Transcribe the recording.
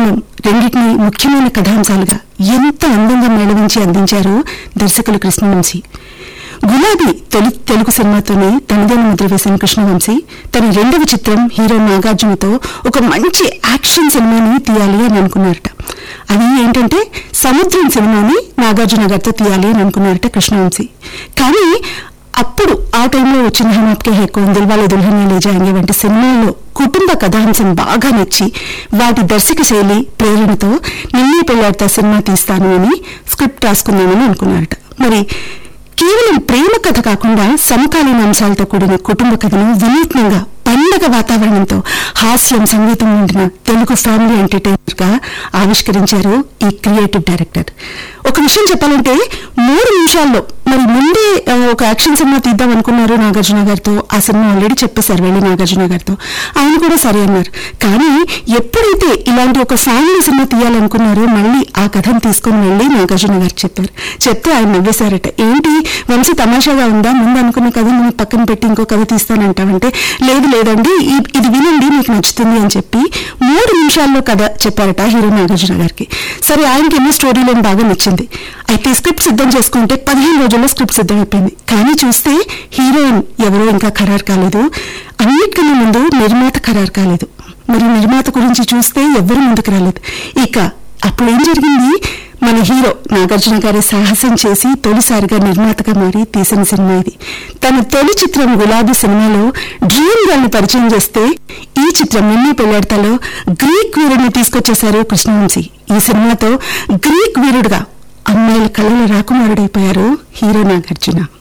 వైభవం రెండింటినీ ముఖ్యమైన కథాంశాలుగా ఎంత అందంగా మేళవించి అందించారు దర్శకులు కృష్ణవంశీ గులాబీ తొలి తెలుగు సినిమాతోనే తనదైన ముద్ర వేసిన కృష్ణవంశీ తన రెండవ చిత్రం హీరో నాగార్జునతో ఒక మంచి యాక్షన్ సినిమాని తీయాలి అని అనుకున్నారట అది ఏంటంటే సముద్రం సినిమాని నాగార్జున గారితో తీయాలి అని అనుకున్నారట కృష్ణవంశీ కానీ అప్పుడు ఆ టైంలో వచ్చిన హమాప్కే హెక్కువ దిల్వాలే దుల్హనియా లే జాయింగే వంటి సినిమాల్లో కుటుంబ కథాంశం బాగా నచ్చి వాటి దర్శక శైలి ప్రేరణతో నిన్నే పెళ్లాడతా సినిమా తీస్తాను అని స్క్రిప్ట్ రాసుకుందామని అనుకున్నారట మరి కేవలం ప్రేమ కథ కాకుండా సమకాలీన అంశాలతో కూడిన కుటుంబ కథను వినూత్నంగా పండగ వాతావరణంతో హాస్యం సంగీతం ఉండిన తెలుగు ఫ్యామిలీ ఎంటర్టైనర్ గా ఆవిష్కరించారు ఈ క్రియేటివ్ డైరెక్టర్ ఒక విషయం చెప్పాలంటే మూడు నిమిషాల్లో మరి ముందే ఆ, ఒక యాక్షన్ సినిమా తీద్దాం అనుకున్నారు నాగార్జున గారితో ఆ సినిమా ఆల్రెడీ చెప్పేశారు వెళ్ళి నాగార్జున గారితో ఆయన కూడా సరే అన్నారు కానీ ఎప్పుడైతే ఇలాంటి ఒక ఫ్యామిలీ సినిమా తీయాలనుకున్నారో మళ్ళీ ఆ కథను తీసుకుని వెళ్ళి నాగార్జున గారు చెప్పారు చెప్తే ఆయన నవ్వేశారట ఏంటి వంశీ తమాషాగా ఉందా ముందు అనుకున్న కథ నువ్వు పక్కన పెట్టి ఇంకో కథ తీస్తానంటావంటే లేదు లేదండి ఇ- ఇది వినండి మీకు నచ్చుతుంది అని చెప్పి మూడు నిమిషాల్లో కథ చెప్పారట హీరో నాగార్జున గారికి సరే ఆయనకి ఎన్నో స్టోరీ లైన్ బాగా నచ్చింది అయితే స్క్రిప్ట్ సిద్ధం చేసుకుంటే పదిహేను రోజుల్లో స్క్రిప్ట్ సిద్ధం అయిపోయింది కానీ చూస్తే హీరోయిన్ ఎవరో ఇంకా ఖరారు కాలేదు అన్నిటికన్నా ముందు నిర్మాత ఖరారు కాలేదు మరి నిర్మాత గురించి చూస్తే ఎవరు ముందుకు రాలేదు ఇక అప్పుడు ఏం జరిగింది మన హీరో నాగార్జున గారి సాహసం చేసి తొలిసారిగా నిర్మాతగా మారి తీసిన సినిమా ఇది తన తొలి చిత్రం గులాబీ సినిమాలో డ్రీమ్ గర్ల్ ని పరిచయం చేస్తే ఈ చిత్రం నిన్నే పెళ్లాడతాలో గ్రీక్ వీరుడిని తీసుకొచ్చేశారు కృష్ణవంశీ ఈ సినిమాతో గ్రీక్ వీరుడుగా అమ్మాయిల కళ్ళలో రాకుమారుడైపోయారు హీరో నాగార్జున